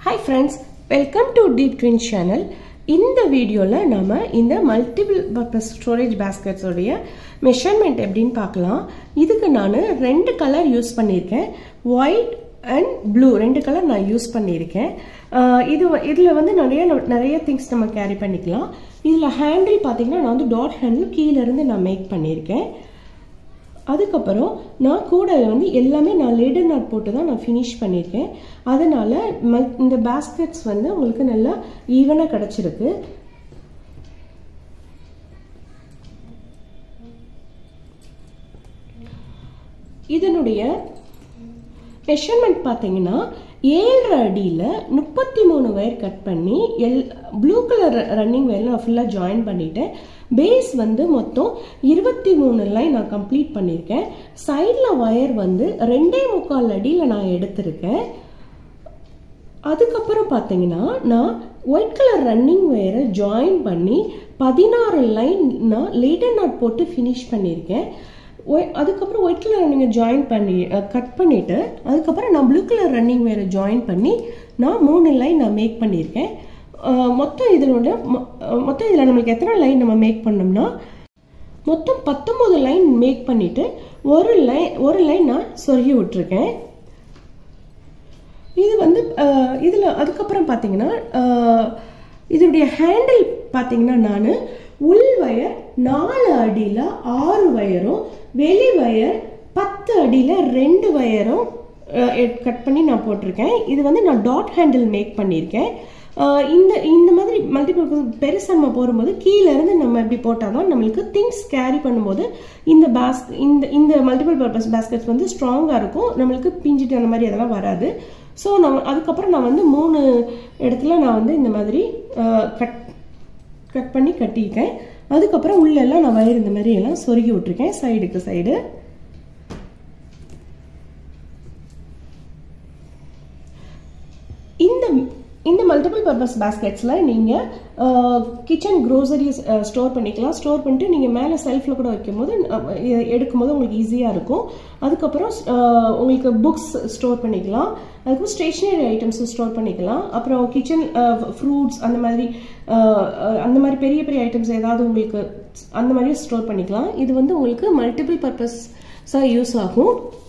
hi friends welcome to Deep Twin channel இந்த வீடியோவில் நம்ம இந்த மல்டிபிள் பர்பஸ் ஸ்டோரேஜ் பேஸ்கெட்ஸோடைய மெஷர்மெண்ட் எப்படின்னு பார்க்கலாம் இதுக்கு நான் ரெண்டு கலர் யூஸ் பண்ணியிருக்கேன் ஒயிட் அண்ட் ப்ளூ ரெண்டு கலர் நான் யூஸ் பண்ணியிருக்கேன் ஆஹ் இது வ- இதில் வந்து நிறைய நிறைய திங்ஸ் நம்ம கேரி பண்ணிக்கலாம் இதில் ஹேண்டில் பார்த்தீங்கன்னா நான் வந்து டாட் ஹேண்டில் கீழேருந்து நான் மேக் பண்ணியிருக்கேன் அதுக்கப்புறம் நான் கூட வந்து எல்லாமே நான் லேடர் நாட் போட்டு தான் நான் ஃபினிஷ் பண்ணியிருக்கேன் அதனால் மல் இந்த பேஸ்கெட்ஸ் வந்து உங்களுக்கு நல்லா ஈவனாக கிடச்சிருக்கு இதனுடைய மெஷர்மெண்ட் பார்த்தீங்கன்னா ஏழரை அடியில் முப்பத்தி மூணு வயர் கட் பண்ணி எல் ப்ளூ கலர் ரன்னிங் வயரில் நான் ஃபுல்லாக ஜாயின் பண்ணிட்டேன் பேஸ் வந்து மொத்தம் இருபத்தி மூணு லைன் நான் கம்ப்ளீட் பண்ணியிருக்கேன் சைடில் ஒயர் வந்து ரெண்டே முக்கால் அடியில் நான் எடுத்திருக்கேன் அதுக்கப்புறம் பார்த்தீங்கன்னா நான் ஒயிட் கலர் ரன்னிங் ஒயரை ஜாயின் பண்ணி பதினாறு லைன் நான் லேட்டர் நாட் போட்டு ஃபினிஷ் பண்ணியிருக்கேன் ஒய்- அதுக்கப்புறம் ஒயிட் கலர் ரன்னிங்கை ஜாயின் பண்ணி கட் பண்ணிவிட்டு அதுக்கப்புறம் நான் ப்ளூ கலர் ரன்னிங் வேறு ஜாயின் பண்ணி நான் மூணு லைன் நான் மேக் பண்ணியிருக்கேன் அஹ் மொத்தம் இதனோட மொ- அஹ் மொத்தம் இதில் நம்மளுக்கு எத்தனை லைன் நம்ம மேக் பண்ணோம்னா மொத்தம் பத்தொம்பது லைன் மேக் பண்ணிவிட்டு ஒரு லைன் ஒரு லைன் நான் சொருகி விட்டுருக்கேன் இது வந்து இதில் அதுக்கப்புறம் பார்த்தீங்கன்னா அஹ், இதனுடைய ஹேண்டில் பார்த்தீங்கன்னா நான் உள் வயர் நாலு அடியில் ஆறு வயரும் வெளி வயர் பத்து அடியில் ரெண்டு வயரும் கட் பண்ணி நான் போட்டிருக்கேன் இது வந்து நான் டாட் ஹேண்டில் மேக் பண்ணியிருக்கேன் அஹ், இந்த இந்த மாதிரி மல்டிபிள் பெருசு நம்ம போடும்போது கீழே இருந்து நம்ம இப்படி போட்டால் தான் நம்மளுக்கு திங்ஸ் கேரி பண்ணும்போது இந்த பேஸ் இந்த இந்த மல்டிபிள் பர்பஸ் பேஸ்கெட்ஸ் வந்து ஸ்ட்ராங்காக இருக்கும் நம்மளுக்கு பிஞ்சிட்டு அந்த மாதிரி அதெல்லாம் வராது ஸோ நம்ம அதுக்கப்புறம் நான் வந்து மூணு இடத்துல நான் வந்து இந்த மாதிரி கட் கட் பண்ணி கட்டிட்டேன் அதுக்கப்புறம் உள்ளெல்லாம் நான் வயிறு இந்த மாதிரி எல்லாம் சொருகி விட்டுருக்கேன் சைடுக்கு சைடு இந்த இந்த மல்டிபிள் பர்பஸ் பேஸ்கெட்ஸில் நீங்கள் கிச்சன் க்ரோசரிஸ் ஸ்டோர் பண்ணிக்கலாம் ஸ்டோர் பண்ணிட்டு நீங்கள் மேலே செல்ஃபில் கூட வைக்கும்போது அஹ், எ- எடுக்கும்போது உங்களுக்கு ஈஸியாக இருக்கும் அதுக்கப்புறம் அஹ், உங்களுக்கு புக்ஸ் ஸ்டோர் பண்ணிக்கலாம் அதுக்கப்புறம் ஸ்டேஷ்னரி ஐட்டம்ஸ் ஸ்டோர் பண்ணிக்கலாம் அப்புறம் கிச்சன் ஃப்ரூட்ஸ் அந்த மாதிரி அஹ், அஹ், அந்த மாதிரி பெரிய பெரிய ஐட்டம்ஸ் ஏதாவது உங்களுக்கு அந்த மாதிரி ஸ்டோர் பண்ணிக்கலாம் இது வந்து உங்களுக்கு மல்டிபிள் பர்பஸ் யூஸ் ஆகும்